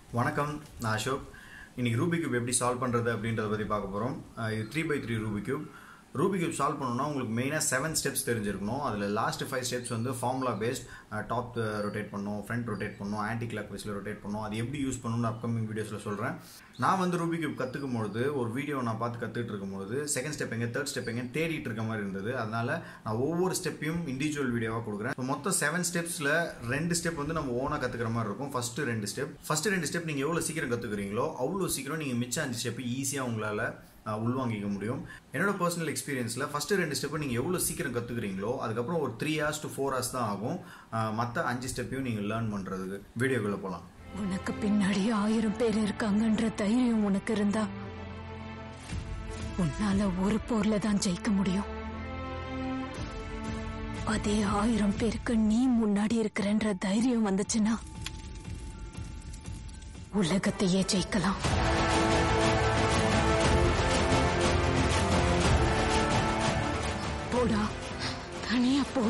வணக்கம் நான் அசோக் இன்னைக்கு ரூபி கியூப் எப்படி சால்வ் பண்ணுறது அப்படின்றத பற்றி பார்க்க போகிறோம் இது three by three Rubik cube Rubik cube solve பண்ணணும்னா உங்களுக்கு மெயினாக செவன் ஸ்டெப்ஸ் தெரிஞ்சிருக்கணும் அதில் லாஸ்ட் ஃபைவ் ஸ்டெப்ஸ் வந்து ஃபார்முலா பேஸ்ட் டாப் ரொட்டேட் பண்ணணும் ஃப்ரண்ட் ரொட்டேட் பண்ணணும் ஆன்டி கிளாக் வைஸில் ரொட்டேட் பண்ணணும் அது எப்படி யூஸ் பண்ணணும்னு அப்கமிங் வீடியோஸில் சொல்கிறேன் நான் வந்து ரூபி கியூப் கற்றுக்கும் பொழுது ஒரு வீடியோ நான் பார்த்து கற்றுட்டு இருக்கும்போது செகண்ட் ஸ்டெப் எங்கே தேர்ட் ஸ்டெப் எங்கே தேடிட்டு இருக்க மாதிரி இருந்தது அதனால நான் ஒவ்வொரு ஸ்டெப்பையும் இண்டிவிஜுவல் வீடியோவாக கொடுக்குறேன் இப்போ மொத்தம் செவன் ஸ்டெப்ஸில் ரெண்டு ஸ்டெப் வந்து நம்ம ஓனாக கற்றுக்கிற மாதிரி இருக்கும் ஃபஸ்ட்டு ரெண்டு ஸ்டெப் ஃபஸ்ட்டு ரெண்டு ஸ்டெப் நீங்கள் எவ்வளோ சீக்கிரம் கற்றுக்குறீங்களோ அவ்வளோ சீக்கிரம் நீங்கள் மிச்சம் அஞ்சு ஸ்டெப் ஈஸியாக உங்களால் அஹ், உள்வாங்கிக்க முடியும் என்னோட பர்சனல் எக்ஸ்பீரியன்ஸில் ஃபஸ்ட்டு ரெண்டு ஸ்டெப்பை நீங்கள் எவ்வளோ சீக்கிரம் கற்றுக்குறீங்களோ அதுக்கப்புறம் ஒரு three hours to four hours தான் ஆகும் மற்ற அஞ்சு ஸ்டெப்பையும் நீங்கள் லேர்ன் பண்ணுறதுக்கு வீடியோக்குள்ளே போகலாம் உனக்கு பின்னாடி ஆயிரம் பேர் இருக்காங்கன்ற தைரியம் உனக்கு இருந்தா உன்னால ஒரு போர்ல தான் ஜெயிக்க முடியும் அதே ஆயிரம் பேருக்கு நீ முன்னாடி இருக்கிறன்ற தைரியம் வந்துச்சுன்னா உலகத்தையே ஜெயிக்கலாம் போடா தனியா போ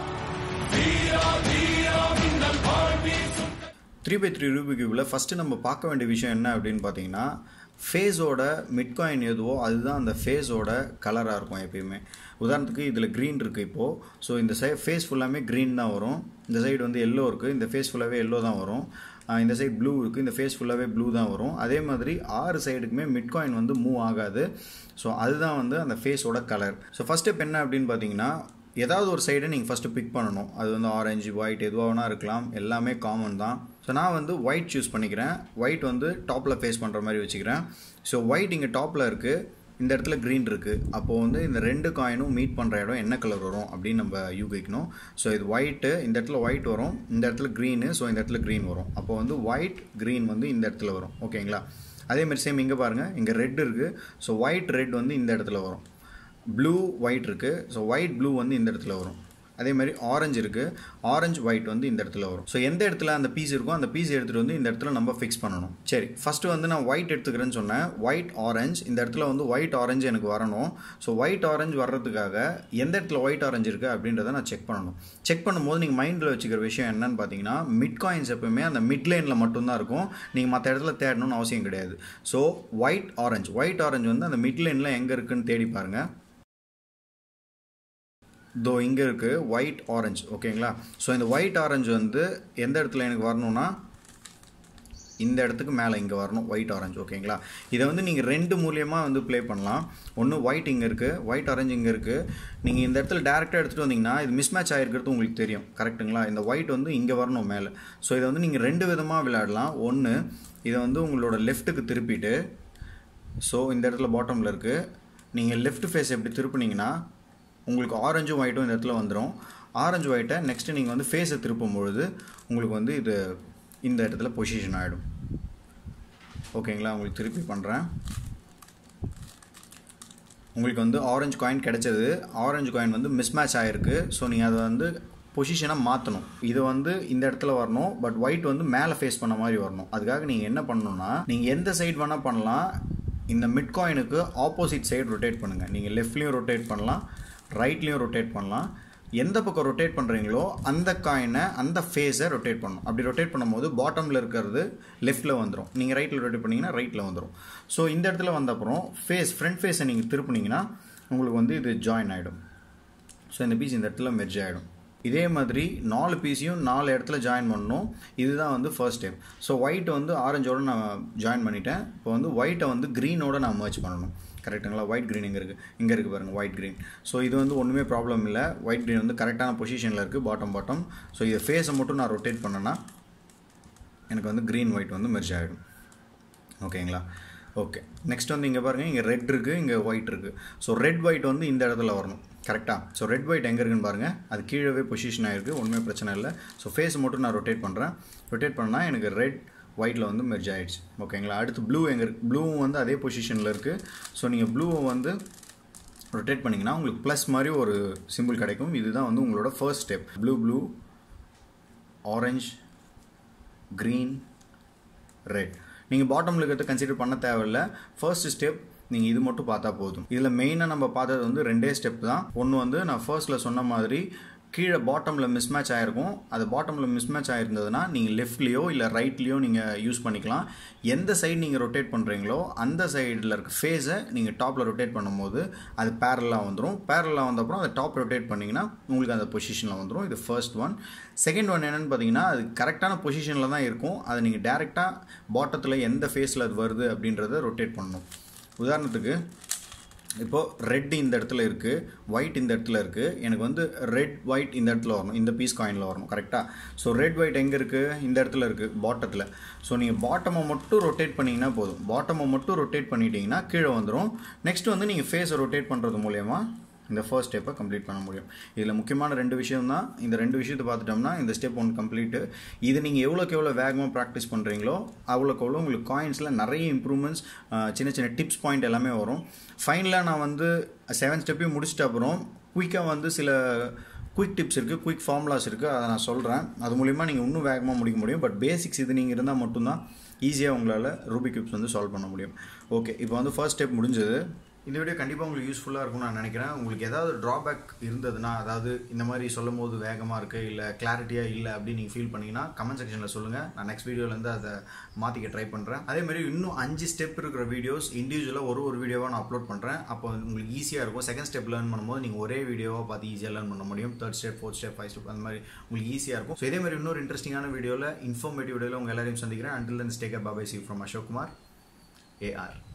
த்ரீ பை த்ரீ ரூபி கியூபில் ஃபஸ்ட்டு நம்ம பார்க்க வேண்டிய விஷயம் என்ன அப்படின்னு பார்த்தீங்கன்னா ஃபேஸோட மிட்காயின் எதுவோ அதுதான் அந்த ஃபேஸோட கலராக இருக்கும் எப்பயுமே உதாரணத்துக்கு இதில் க்ரீன் இருக்குது இப்போது ஸோ இந்த சை ஃபேஸ் ஃபுல்லாமே க்ரீன் தான் வரும் இந்த சைடு வந்து எல்லோ இருக்குது இந்த ஃபேஸ் ஃபுல்லாகவே எல்லோ தான் வரும் ஆஹ் இந்த சைடு ப்ளூ இருக்குது இந்த ஃபேஸ் ஃபுல்லாகவே ப்ளூ தான் வரும் அதே மாதிரி ஆறு சைடுக்குமே மிட்காயின் வந்து மூவ் ஆகாது ஸோ அதுதான் வந்து அந்த ஃபேஸோட கலர் ஸோ ஃபஸ்ட் ஸ்டெப் என்ன அப்படின்னு பார்த்தீங்கன்னா ஏதாவது ஒரு சைடை நீங்கள் ஃபஸ்ட்டு பிக் பண்ணணும் அது வந்து ஆரஞ்சு ஒயிட் எதுவாக வேணா இருக்கலாம் எல்லாமே காமன் தான் ஸோ நான் வந்து ஒயிட் சூஸ் பண்ணிக்கிறேன் ஒயிட் வந்து டாப்பில் ஃபேஸ் பண்ணுற மாதிரி வச்சுக்கிறேன் ஸோ ஒயிட் இங்கே டாப்பில் இருக்குது இந்த இடத்துல க்ரீன் இருக்குது அப்போது வந்து இந்த ரெண்டு காயினும் மீட் பண்ணுற இடம் என்ன கலர் வரும் அப்படின்னு நம்ம யூகிக்கணும் ஸோ இது ஒயிட்டு இந்த இடத்துல ஒயிட் வரும் இந்த இடத்துல க்ரீனு ஸோ இந்த இடத்துல க்ரீன் வரும் அப்போ வந்து ஒயிட் க்ரீன் வந்து இந்த இடத்துல வரும் ஓகேங்களா அதே மாதிரி சேம் இங்கே பாருங்கள் இங்கே ரெட் இருக்குது ஸோ ஒயிட் ரெட் வந்து இந்த இடத்துல வரும் ப்ளூ ஒயிட் இருக்குது ஸோ ஒயிட் ப்ளூ வந்து இந்த இடத்துல வரும் அதே மாதிரி ஆரஞ்சு இருக்குது ஆரஞ்சு ஒயிட் வந்து இந்த இடத்துல வரும் ஸோ எந்த இடத்துல அந்த பீஸ் இருக்கோ அந்த பீஸ் எடுத்துகிட்டு வந்து இந்த இடத்துல நம்ம ஃபிக்ஸ் பண்ணணும் சரி ஃபஸ்ட்டு வந்து நான் ஒயிட் எடுத்துக்கிறேன்னு சொன்னேன் ஒயிட் ஆரஞ்சு இந்த இடத்துல வந்து ஒயிட் ஆரஞ்சு எனக்கு வரணும் ஸோ ஒயிட் ஆரஞ்சு வர்றதுக்காக எந்த இடத்துல ஒயிட் ஆரஞ்சு இருக்குது அப்படின்றத நான் செக் பண்ணணும் செக் பண்ணும்போது நீங்கள் மைண்டில் வச்சுக்கிற விஷயம் என்னன்னு பார்த்தீங்கன்னா மிட் காயின்ஸ் எப்பவுமே அந்த மிட் லைனில் மட்டும்தான் இருக்கும் நீங்கள் மற்ற இடத்துல தேடணும்னு அவசியம் கிடையாது so white orange white orange வந்து அந்த மிட் லைனில் எங்கே இருக்குன்னு தேடி பாருங்கள் தோ இங்கே இருக்குது ஒயிட் ஆரஞ்சு ஓகேங்களா ஸோ இந்த ஒயிட் ஆரஞ்சு வந்து எந்த இடத்துல எனக்கு வரணும்னா இந்த இடத்துக்கு மேலே இங்கே வரணும் ஒயிட் ஆரஞ்சு ஓகேங்களா இதை வந்து நீங்கள் ரெண்டு மூலியமாக வந்து ப்ளே பண்ணலாம் ஒன்று ஒயிட் இங்கே இருக்குது ஒயிட் ஆரஞ்சு இங்கே இருக்குது நீங்கள் இந்த இடத்துல டேரெக்டாக எடுத்துகிட்டு வந்தீங்கன்னா இது மிஸ் மேட்ச் ஆகிருக்கிறது உங்களுக்கு தெரியும் கரெக்ட்டுங்களா இந்த ஒயிட் வந்து இங்கே வரணும் மேலே ஸோ இதை வந்து நீங்கள் ரெண்டு விதமாக விளையாடலாம் ஒன்று இதை வந்து உங்களோட லெஃப்ட்டுக்கு திருப்பிட்டு ஸோ இந்த இடத்துல பாட்டமில் இருக்குது நீங்கள் லெஃப்ட் ஃபேஸ் எப்படி திருப்புனீங்கன்னா உங்களுக்கு ஆரஞ்சும் ஒயிட்டும் இந்த இடத்துல வந்துடும் ஆரஞ்சு ஒயிட்டை நெக்ஸ்ட்டு நீங்கள் வந்து ஃபேஸை திருப்பும் பொழுது உங்களுக்கு வந்து இது இந்த இடத்துல பொசிஷன் ஆகிடும் ஓகேங்களா உங்களுக்கு திருப்பி பண்ணுறேன் உங்களுக்கு வந்து ஆரஞ்சு காயின் கிடைச்சது ஆரஞ்சு காயின் வந்து மிஸ்மேட்ச் ஆகிருக்கு ஸோ நீங்கள் அதை வந்து பொசிஷனாக மாற்றணும் இது வந்து இந்த இடத்துல வரணும் பட் ஒயிட் வந்து மேலே ஃபேஸ் பண்ண மாதிரி வரணும் அதுக்காக நீங்கள் என்ன பண்ணணும்னா நீங்கள் எந்த சைடு வேணால் பண்ணலாம் இந்த மிட் காயினுக்கு ஆப்போசிட் சைடு ரொட்டேட் பண்ணுங்கள் நீங்கள் லெஃப்ட்லேயும் ரொட்டேட் பண்ணலாம் ரைட்லேயும் ரொட்டேட் பண்ணலாம் எந்த பக்கம் ரொட்டேட் பண்ணுறீங்களோ அந்த காயினை அந்த ஃபேஸை ரொட்டேட் பண்ணணும் அப்படி ரொட்டேட் பண்ணும்போது பாட்டமில் இருக்கிறது லெஃப்ட்டில் வந்துடும் நீங்கள் ரைட்டில் ரொட்டேட் பண்ணிங்கன்னா ரைட்டில் வந்துடும் ஸோ இந்த இடத்துல வந்த அப்புறம் ஃபேஸ் ஃப்ரண்ட் ஃபேஸை நீங்கள் திருப்புனீங்கன்னா உங்களுக்கு வந்து இது ஜாயின் ஆகிடும் ஸோ இந்த பீஸ் இந்த இடத்துல மெர்ஜ் ஆகிடும் இதே மாதிரி நாலு பீஸையும் நாலு இடத்துல ஜாயின் பண்ணணும் இதுதான் வந்து ஃபர்ஸ்ட் ஸ்டெப் ஸோ ஒயிட் வந்து ஆரஞ்சோட நான் ஜாயின் பண்ணிட்டேன் இப்போ வந்து ஒயிட்டை வந்து க்ரீனோட நான் மர்ச் பண்ணணும் கரெக்டுங்களா ஒயிட் க்ரீன் இங்கே இருக்குது இங்கே இருக்குது பாருங்கள் ஒயிட் க்ரீன் ஸோ இது வந்து ஒன்றுமே ப்ராப்ளம் இல்லை ஒயிட் க்ரீன் வந்து கரெக்டான பொசிஷனில் இருக்குது பாட்டம் பாட்டம் ஸோ இதை ஃபேஸை மட்டும் நான் ரொட்டேட் பண்ணேன்னா எனக்கு வந்து க்ரீன் ஒயிட் வந்து மெர்ஜ் ஆகிடும் ஓகேங்களா ஓகே நெக்ஸ்ட் வந்து இங்கே பாருங்கள் இங்கே ரெட் இருக்குது இங்கே ஒயிட் இருக்குது ஸோ ரெட் ஒயிட் வந்து இந்த இடத்துல வரணும் கரெக்டாக ஸோ ரெட் ஒயிட் எங்கே இருக்குன்னு பாருங்கள் அது கீழவே பொசிஷன் ஆகிருக்கு ஒன்றுமே பிரச்சனை இல்லை ஸோ ஃபேஸ் மட்டும் நான் ரொட்டேட் பண்ணுறேன் ரொட்டேட் பண்ணால் எனக்கு ரெட் ஒயிட்டில் வந்து மெர்ஜ் ஆகிடுச்சு ஓகேங்களா அடுத்து ப்ளூ எங்கே இருக்குது ப்ளூவும் வந்து அதே பொசிஷனில் இருக்குது ஸோ நீங்கள் ப்ளூவை வந்து ரொட்டேட் பண்ணிங்கன்னா உங்களுக்கு ப்ளஸ் மாதிரி ஒரு சிம்பிள் கிடைக்கும் இதுதான் வந்து உங்களோட first step blue blue orange green red நீங்கள் பாட்டமில் இருக்கிறத கன்சிடர் பண்ண தேவையில்ல ஃபர்ஸ்ட் ஸ்டெப் நீங்கள் இது மட்டும் பார்த்தா போதும் இதில் மெயினாக நம்ம பார்த்தது வந்து ரெண்டே ஸ்டெப் தான் ஒன்று வந்து நான் ஃபர்ஸ்ட்டில் சொன்ன மாதிரி கீழே பாட்டமில் மிஸ்மேட்ச் ஆகிருக்கும் அது பாட்டமில் மிஸ்மேட்ச் ஆகிருந்ததுன்னா நீங்கள் லெஃப்ட்லேயோ இல்லை ரைட்லேயோ நீங்கள் யூஸ் பண்ணிக்கலாம் எந்த சைடு நீங்கள் ரொட்டேட் பண்ணுறீங்களோ அந்த சைடில் இருக்க ஃபேஸை நீங்கள் டாப்பில் ரொட்டேட் பண்ணும்போது அது பேரலாக வந்துடும் பேரலாக வந்தப்பறம் அதை டாப் ரொட்டேட் பண்ணிங்கன்னா உங்களுக்கு அந்த பொசிஷனில் வந்துடும் இது ஃபர்ஸ்ட் ஒன் செகண்ட் ஒன் என்னென்னு பார்த்தீங்கன்னா அது கரெக்டான பொசிஷனில் தான் இருக்கும் அதை நீங்கள் டேரெக்டாக பாட்டத்தில் எந்த ஃபேஸில் அது வருது அப்படின்றத ரொட்டேட் பண்ணணும் உதாரணத்துக்கு இப்போது ரெட் இந்த இடத்துல இருக்குது ஒயிட் இந்த இடத்துல இருக்குது எனக்கு வந்து ரெட் ஒயிட் இந்த இடத்துல வரணும் இந்த பீஸ் காயினில் வரணும் கரெக்டாக ஸோ ரெட் ஒயிட் எங்கே இருக்குது இந்த இடத்துல இருக்குது பாட்டத்தில் ஸோ நீங்கள் பாட்டமை மட்டும் ரொட்டேட் பண்ணிங்கன்னா போதும் பாட்டமை மட்டும் ரொட்டேட் பண்ணிட்டீங்கன்னா கீழே வந்துடும் நெக்ஸ்ட் வந்து நீங்கள் ஃபேஸை ரொட்டேட் பண்ணுறது மூலயமா இந்த ஃபர்ஸ்ட் ஸ்டெப்பை கம்ப்ளீட் பண்ண முடியும் இதில் முக்கியமான ரெண்டு விஷயம் தான் இந்த ரெண்டு விஷயத்தை பார்த்துட்டோம்னா இந்த ஸ்டெப் ஒன்று கம்ப்ளீட்டு இது நீங்கள் எவ்வளோக்கு எவ்வளோ வேகமாக ப்ராக்டிஸ் பண்ணுறீங்களோ அவ்வளோக்கு எவ்வளோ உங்களுக்கு காயின்ஸில் நிறைய இம்ப்ரூவ்மெண்ட்ஸ் சின்ன சின்ன டிப்ஸ் பாயிண்ட் எல்லாமே வரும் ஃபைனலாக நான் வந்து செவன் ஸ்டெப்பையும் முடிச்சிட்ட அப்புறம் குயிக்காக வந்து சில குயிக் டிப்ஸ் இருக்குது குயிக் ஃபார்முலாஸ் இருக்குது அதை நான் சொல்கிறேன் அது மூலிமா நீங்கள் இன்னும் வேகமாக முடிக்க முடியும் பட் பேசிக்ஸ் இது நீங்கள் இருந்தால் மட்டும்தான் ஈஸியாக உங்களால் ரூபி கியூப்ஸ் வந்து சால்வ் பண்ண முடியும் ஓகே இப்போ வந்து ஃபர்ஸ்ட் ஸ்டெப் முடிஞ்சது இந்த வீடியோ கண்டிப்பாக உங்களுக்கு யூஸ்ஃபுல்லாக இருக்கும்னு நான் நினைக்கிறேன் உங்களுக்கு ஏதாவது ட்ராபேக் இருந்ததுன்னா அதாவது இந்த மாதிரி சொல்லும் போது வேகமாக இருக்குது இல்லை கிளாரிட்டியாக இல்லை அப்படின்னு நீங்கள் ஃபீல் பண்ணீங்கன்னா கமெண்ட் செக்ஷனில் சொல்லுங்கள் நான் நெக்ஸ்ட் வீடியோலேருந்து அதை மாற்றிக்க ட்ரை பண்ணுறேன் அதே மாதிரி இன்னும் அஞ்சு ஸ்டெப் இருக்கிற வீடியோஸ் இண்டிவிஜுவலாக ஒரு ஒரு வீடியோவாக நான் அப்லோட் பண்ணுறேன் அப்போ உங்களுக்கு ஈஸியாக இருக்கும் செகண்ட் ஸ்டெப் லேர்ன் பண்ணும்போது நீங்கள் ஒரே வீடியோவாக பார்த்து ஈஸியாக லேர்ன் பண்ண முடியும் third step fourth step five step அந்த மாதிரி உங்களுக்கு ஈஸியாக இருக்கும் ஸோ இதே மாதிரி இன்னொரு இன்ட்ரெஸ்டிங்கான வீடியோவில் இன்ஃபார்மேட்டிவ் வீடியோவில் உங்கள் எல்லாரையும் சந்திக்கிறேன் அண்டில் தன் ஸ்டேக் bye bye see from Ashok Kumar AR